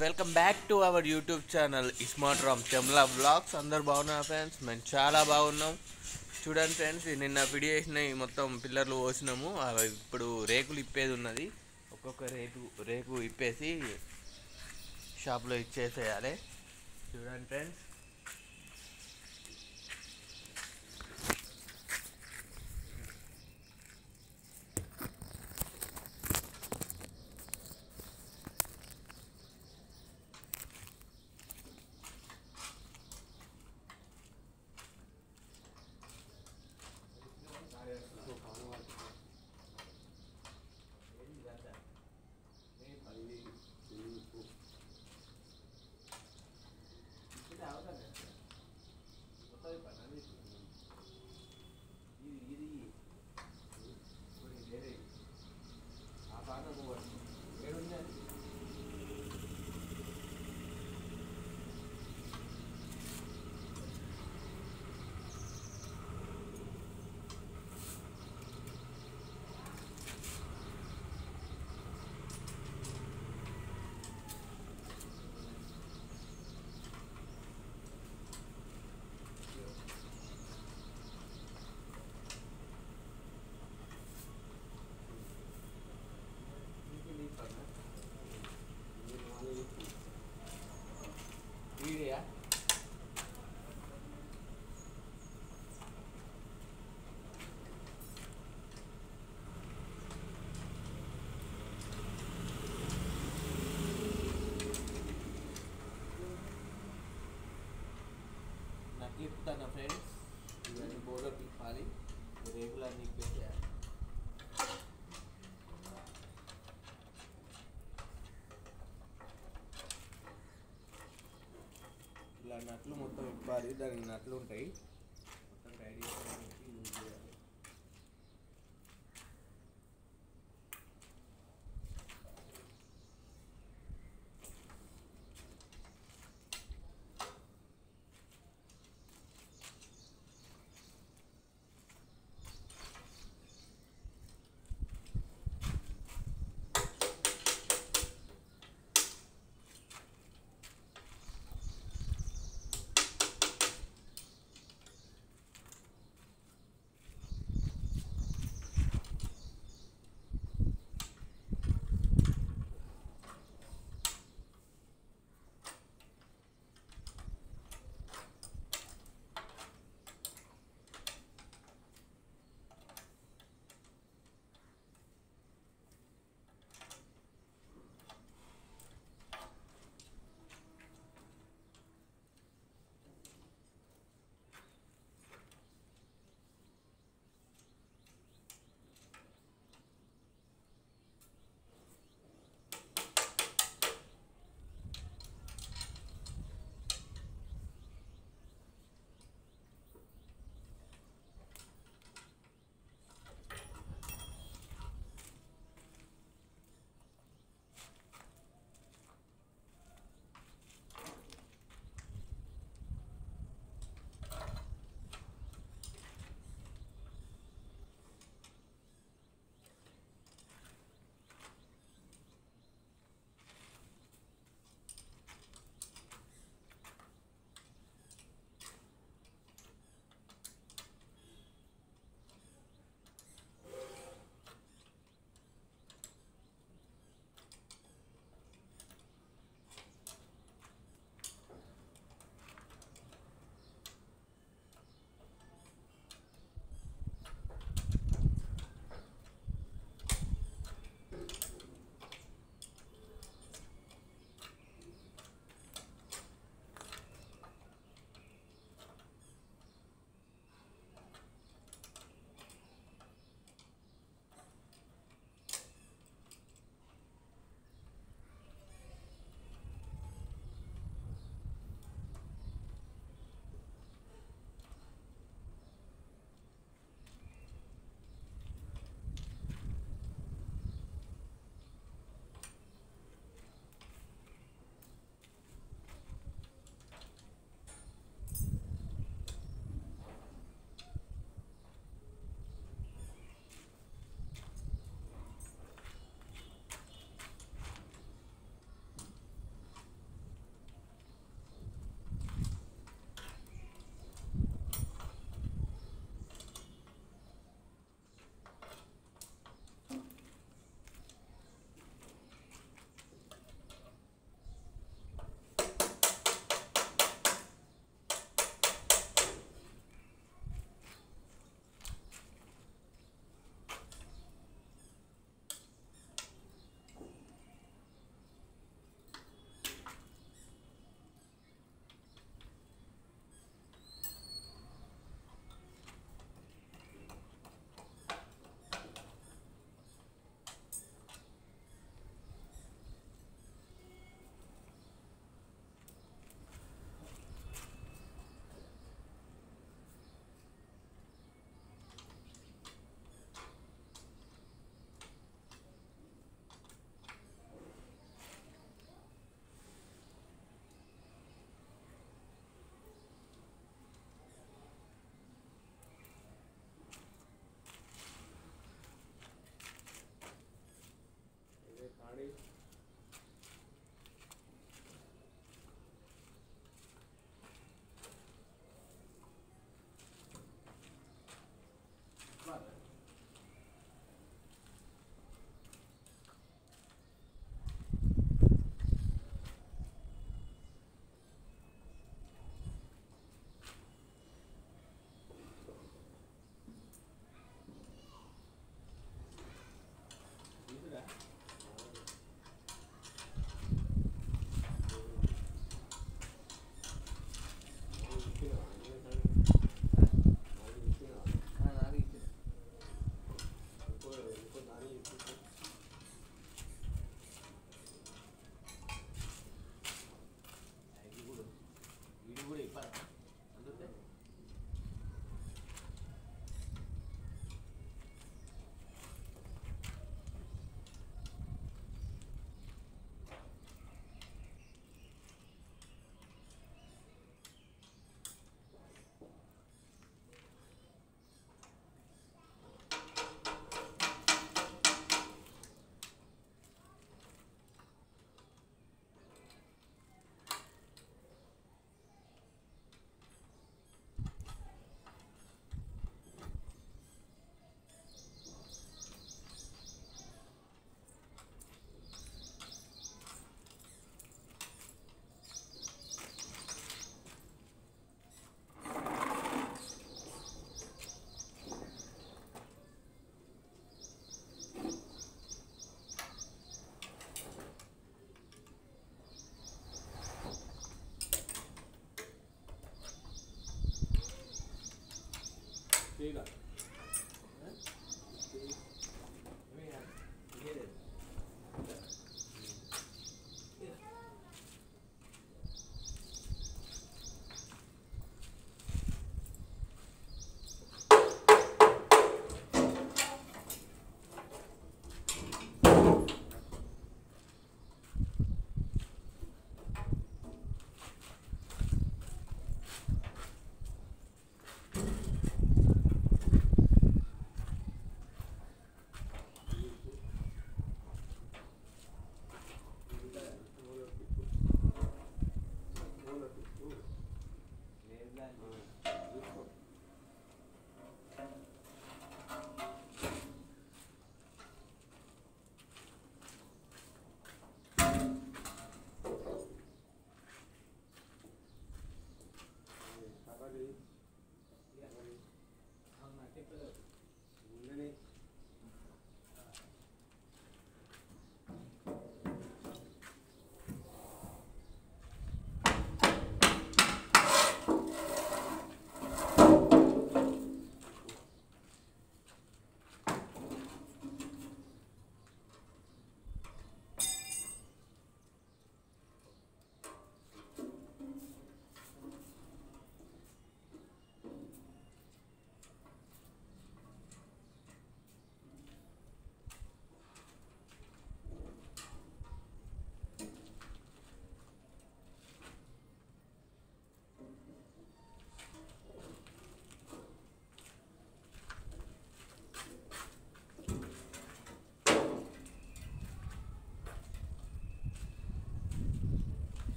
Welcome back to our YouTube channel iSmart Ram Temla vlogs అందరు బాగున్నారు friends మేము చాలా బాగున్నాం చూడండి ఫ్రెండ్స్ నిన్న పిడి వేసినాయి మొత్తం పిల్లర్లు పోసినాము అవి ఇప్పుడు రేకులు ఇప్పేది ఉన్నది ఒక్కొక్క రేకు రేకు ఇప్పేసి షాప్లో ఇచ్చేసేయాలి చూడండి ఫ్రెండ్స్ వీడియా నాకు ఇప్పుతాను ఫ్రెండ్స్ ఇవన్నీ బోర్డర్ తిప్పాలి రేగులన్నీ ఇప్పేసేయాలి ఇలా నట్లు మొత్తం ఇప్పాలి దానికి నట్లు ఉంటాయి మొత్తం రెడీ చేయడానికి యూజ్ చేయాలి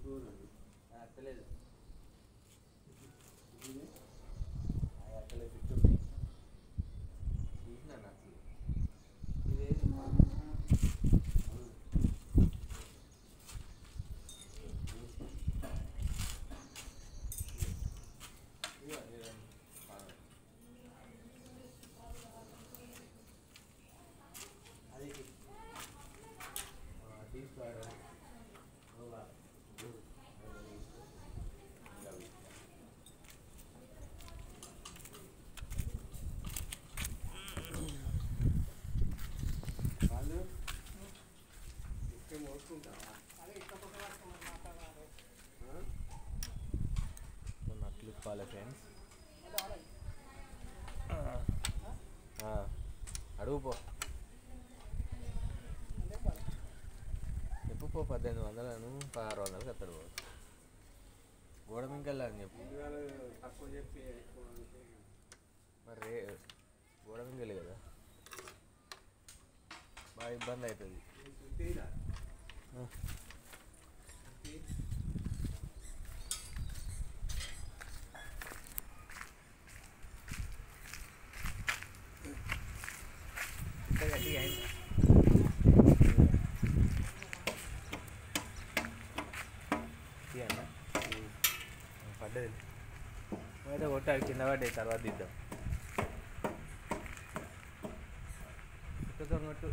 అత్తలేదు అది అత్తలేదు ఫిట్ ఉంది తీసిన నట్లు ఇదేది అది తీసుకోవాలి వాళ్ళు ఇస్తే మోసుకుంటావా నట్లు ఇప్పాలి ఫ్రెండ్స్ అడుగు పో చెప్పు పో పద్దెనిమిది వందలను పదహారు వందలకు ఎత్తడు పో గోడ మింకల్లా అని చెప్పు ఇవాళ తక్కువ చెప్పి ఎక్కువ అంటే మరి రే గోడ మింగలే కదా బాగా ఇబ్బంది అవుతుంది ఈ సుత్తీరా? ఆ. సుత్తి? ఇంత గట్టిగా అయిందా తీయన్నా పడ్డది అయితే కొట్టాడు కింద పడ్డాయి తర్వాత దిద్దాం ఎక్కుతాం కొట్టు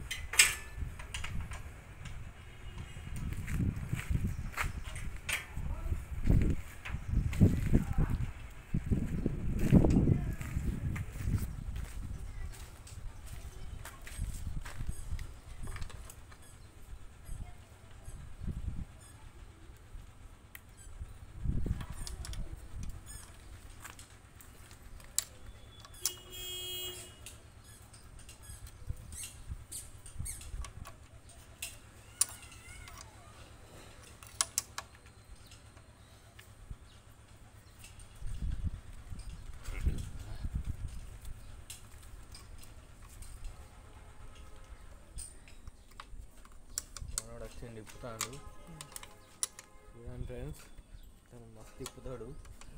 మనోడు వచ్చింది ఇప్పుతాడు చూడండి ఫ్రెండ్స్ తను మస్తు తిప్పుతాడు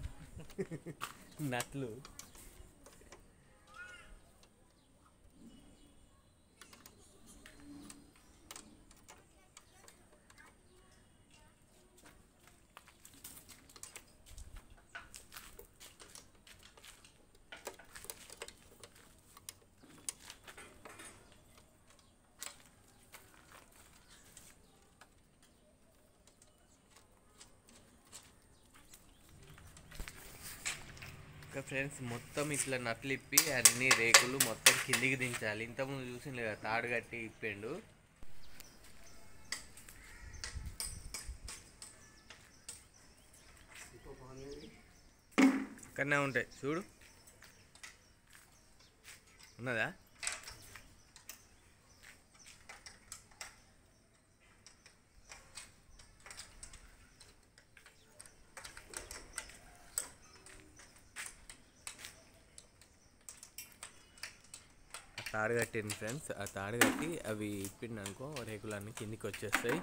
నట్లు ఇంకా ఫ్రెండ్స్ మొత్తం ఇట్లా నట్లు ఇప్పి అన్ని రేకులు మొత్తం కిందికి దించాలి ఇంతకుముందు చూసింది కదా తాడు కట్టి ఇప్పిండు ఇంకో పని అక్కడనే ఉంటాయి చూడు ఉన్నదా ఆ తాడు కట్టింది ఫ్రెండ్స్ ఆ తాడు కట్టి అవి ఇప్పిండి అనుకో రేకులన్నీ కిందికి వచ్చేస్తాయి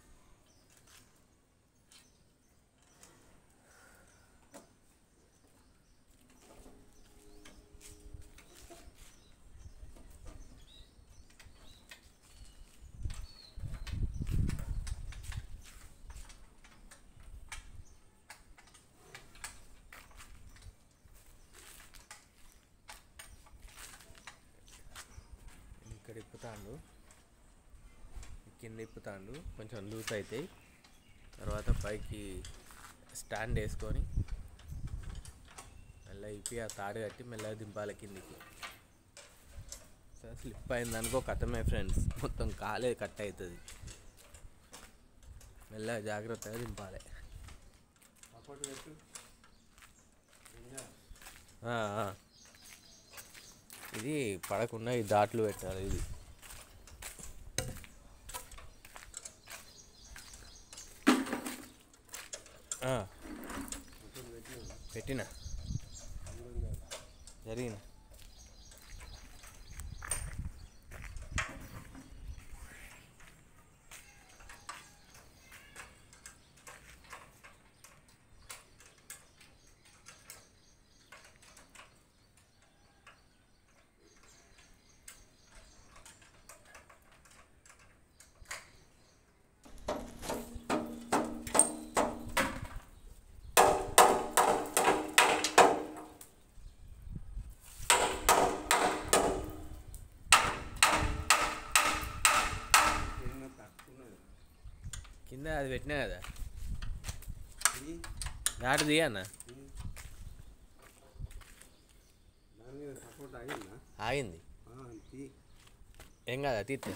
ఇక్కడ ఇప్పుతాండు కింద ఇప్పుతాండు కొంచెం లూజ్ అవుతాయి తర్వాత పైకి స్టాండ్ వేసుకొని మెల్ల ఇప్పి ఆ తాడు కట్టి మెల్లగా దింపాలి కిందికి స్లిప్ అయింది అనుకో కథమే ఫ్రెండ్స్ మొత్తం కాలే కట్ అవుతుంది మెల్లగా జాగ్రత్తగా దింపాలి సపోర్ట్ పెట్టు ఇంకా ఆ, ఆ. ఇది పడకుండా ఈ దాట్లు పెట్టాలి ఇది ఆ, సపోర్ట్ పెట్టు పెట్టిన అందులో జరిగిన అది పెట్టినా కదా ఇది దాటి తీయన్న ఇది. దాని మీద సపోర్ట్ అయిందా ఆగింది ఆ, తీ ఏం కాదా తీస్తే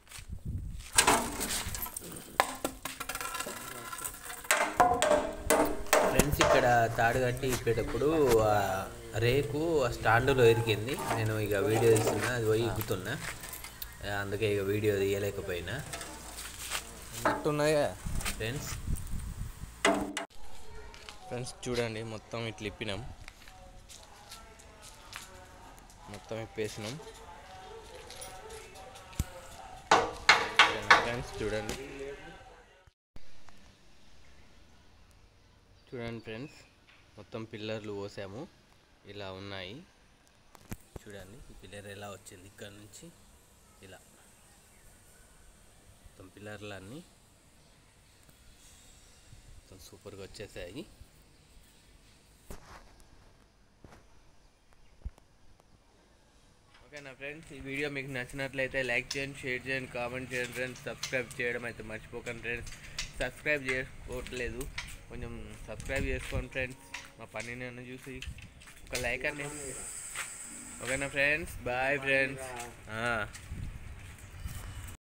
ఫ్రెండ్స్ ఇక్కడ తాడు కట్టి ఇప్పేటప్పుడు ఆ రేకు ఆ స్టాండ్లో ఇరికింది నేను ఇక వీడియో తీస్తున్నా అది పోయి ఎక్కుతున్నా ఆ, అందుకే ఇక వీడియో తీయలేకపోయినా ఉన్నట్టున్నాయా ఫ్రెండ్స్ ఫ్రెండ్స్ చూడండి మొత్తం ఇట్లా ఇప్పినాం మొత్తం ఇప్పేసినాం ఫ్రెండ్స్ చూడండి చూడండి ఫ్రెండ్స్ మొత్తం పిల్లర్లు పోసాము ఇలా ఉన్నాయి చూడండి ఈ పిల్లర్ ఎలా వచ్చింది ఇక్కడ నుంచి ఇలా మొత్తం పిల్లర్లు అన్నీ మొత్తం సూపర్గా వచ్చేసాయి ఓకేనా ఫ్రెండ్స్ ఈ వీడియో మీకు నచ్చినట్లయితే లైక్ చేయండి షేర్ చేయండి కామెంట్ చేయండి ఫ్రెండ్స్ సబ్స్క్రైబ్ చేయడం అయితే మర్చిపోకండి ఫ్రెండ్స్ సబ్స్క్రైబ్ చేసుకోవట్లేదు కొంచెం సబ్స్క్రైబ్ చేసుకోండి ఫ్రెండ్స్ మా పని నన్ను చూసి ఒక లైక్ అండి ఓకేనా ఫ్రెండ్స్ బాయ్ ఫ్రెండ్స్